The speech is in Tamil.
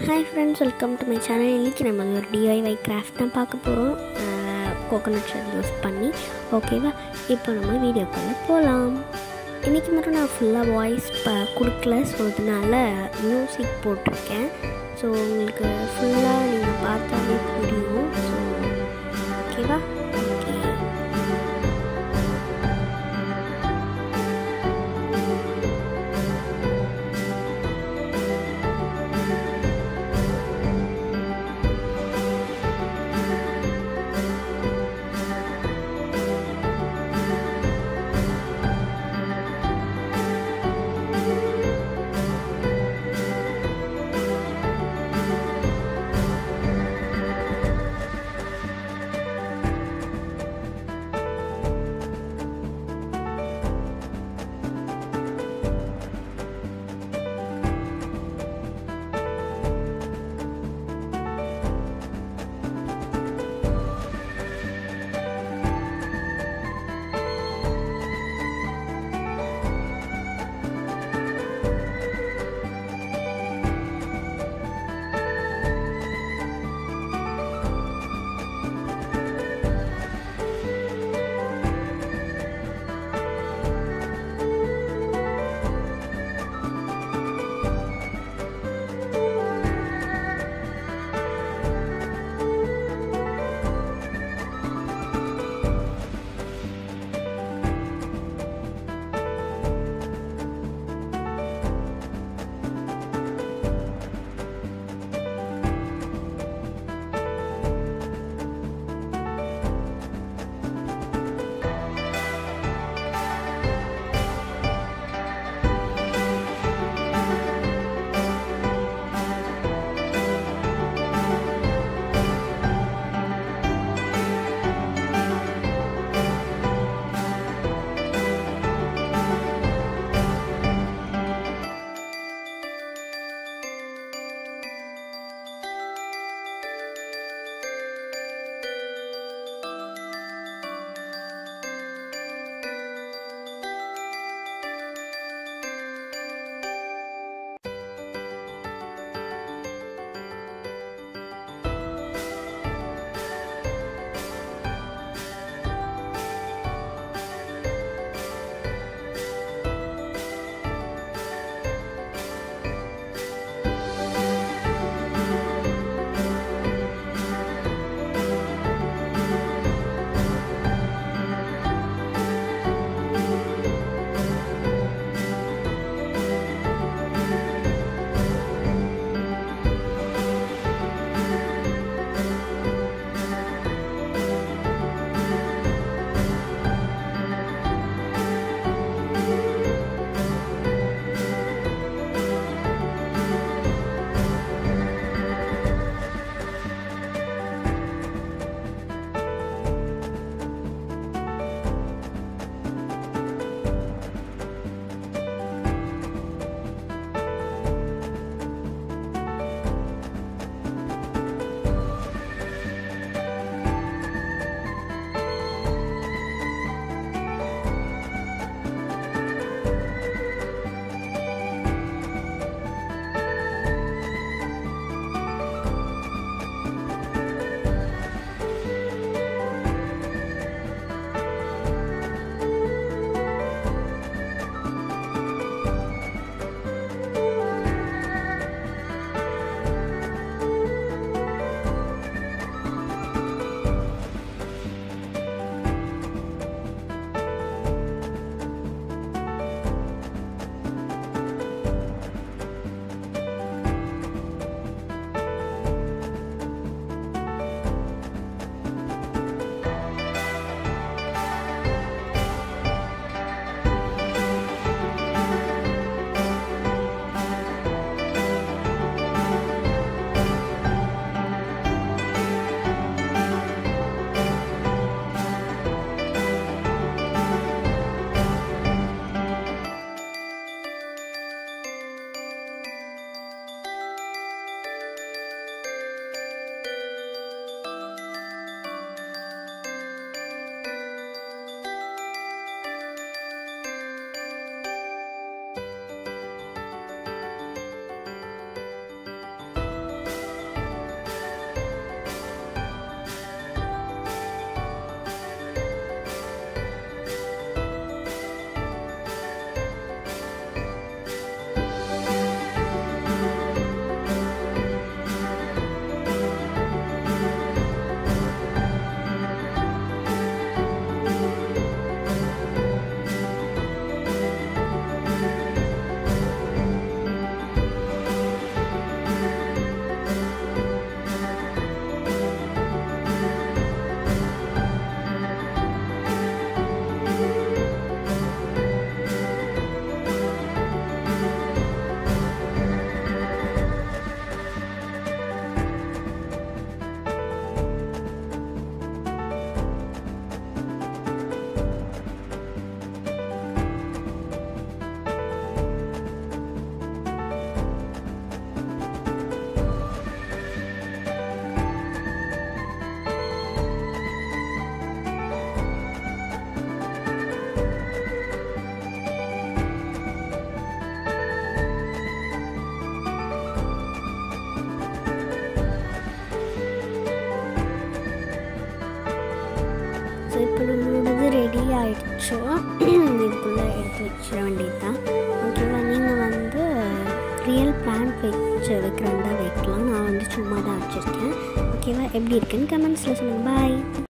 hi friends welcome to my channel இன்றைக்கி நம்ம ஒரு டிஐஒய் கிராஃப்ட் தான் பார்க்க போகிறோம் கோகோனட் ஷெல் யூஸ் பண்ணி ஓகேவா இப்போ நம்ம வீடியோக்குள்ளே போகலாம் இன்றைக்கி மட்டும் நான் ஃபுல்லாக வாய்ஸ் ப கொடுக்கல ஸோ அதனால மியூசிக் போட்டிருக்கேன் ஸோ உங்களுக்கு ஃபுல்லாக நீங்கள் பார்த்தாலே புரியும் ஸோ ஓகேவா ஓகே இப்போ நம்மளோடது ரெடி ஆயிடுச்சு இதுக்குள்ளே எடுத்து வச்சிட வேண்டியது தான் ஓகேவா நீங்கள் வந்து ரியல் பிளான்ட் வச்சு வைக்கிறதா வைக்கலாம் நான் வந்து சும்மா தான் வச்சுருக்கேன் ஓகேவா எப்படி இருக்குன்னு கமெண்ட்ஸில் சொல்லுங்கள் பாய்